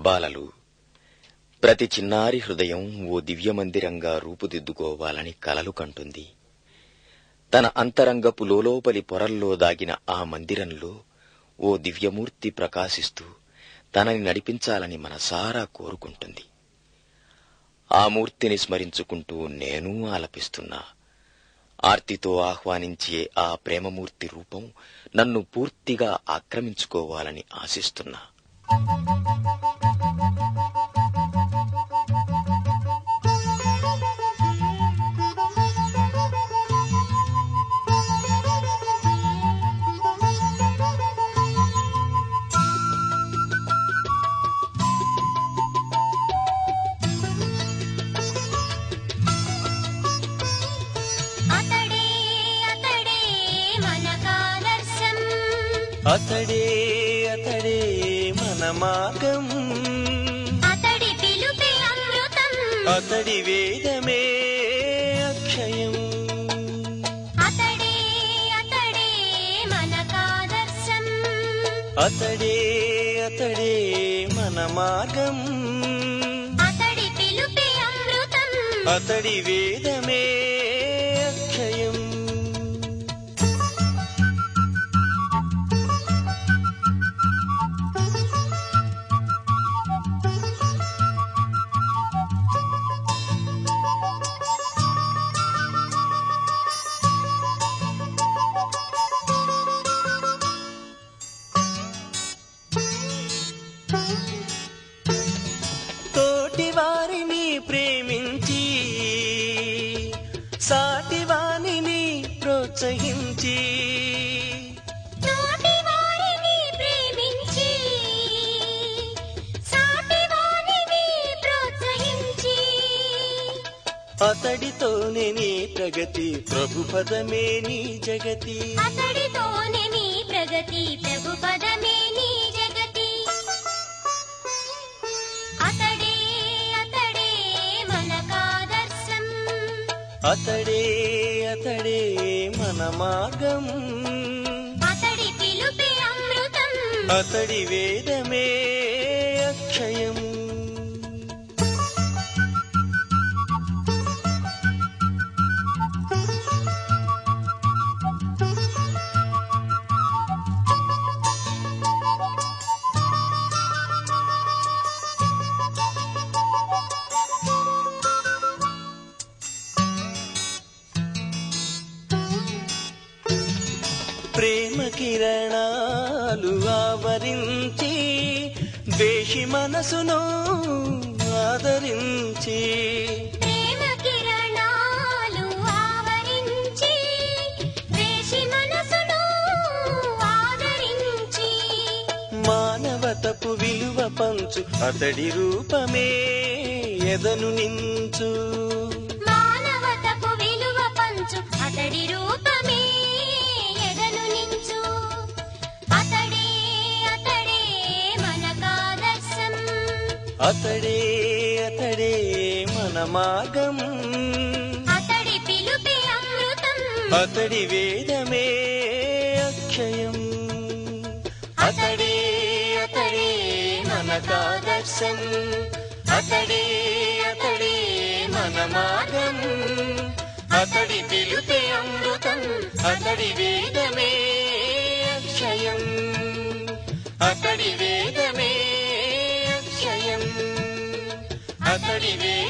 బాలలు ప్రతి చిన్నారి హృదయం ఓ దివ్యమందిరంగా రూపుదిద్దుకోవాలని కలలు కంటుంది తన అంతరంగపు లోలోపలి పొరల్లో దాగిన ఆ మందిరంలో ఓ దివ్యమూర్తి ప్రకాశిస్తూ తనని నడిపించాలని మనసారా కోరుకుంటుంది ఆ మూర్తిని స్మరించుకుంటూ నేను ఆలపిస్తున్నా ఆర్తితో ఆహ్వానించే ఆ ప్రేమమూర్తి రూపం నన్ను పూర్తిగా ఆక్రమించుకోవాలని ఆశిస్తున్నా అతడే అతడే మనకాదర్శం అతడే అతడే మన మార్గం అతడి పిలుపే అమృతం అతడి వేదమే అక్షయం అతడే అతడే మనకాదర్శం అతడే అతడే మన మార్గం అతడి పిలుపే అమృతం అతడి వేదమే అక్షయం తోటి వారిని ప్రేమించి సాటి వారిని ప్రోత్సహించి తోటి వారిని ప్రేమించి సాటి వారిని ప్రోత్సహించి అతడితోనే నీ ప్రగతి ప్రభు పదమే నీ జగతి అతడితోనే నీ ప్రగతి ప్రభు పదమే నీ జగతి అతడే అతడే మనకాదర్శం అతడే అతడే మన మార్గం అతడి పిలుపే అమృతం అతడి వేదమే అక్షయం ప్రేమ కిరణాలు ఆవరించి ద్వేషి మనసును ఆదరించి ప్రేమ కిరణాలు ఆవరించి వేసి మనసును ఆదరించి మానవతపు విలువ పంచు అతడి రూపమే ఎదను నించు మానవతకు విలువ పంచు అతడి రూపమే ఎదను నించు అతడే అతడే మనకాదర్శం అతడే అతడే మన మార్గం అతడి పిలుపే అమృతం అతడి వేదమే అక్షయం అతడే అతడే మనకాదర్శం అతడే అతడే మన మార్గం అతడి పిలుపే అమృతం అతడి వేదమే అక్షయం అతడి వేదమే అక్షయం అతడి వేదమే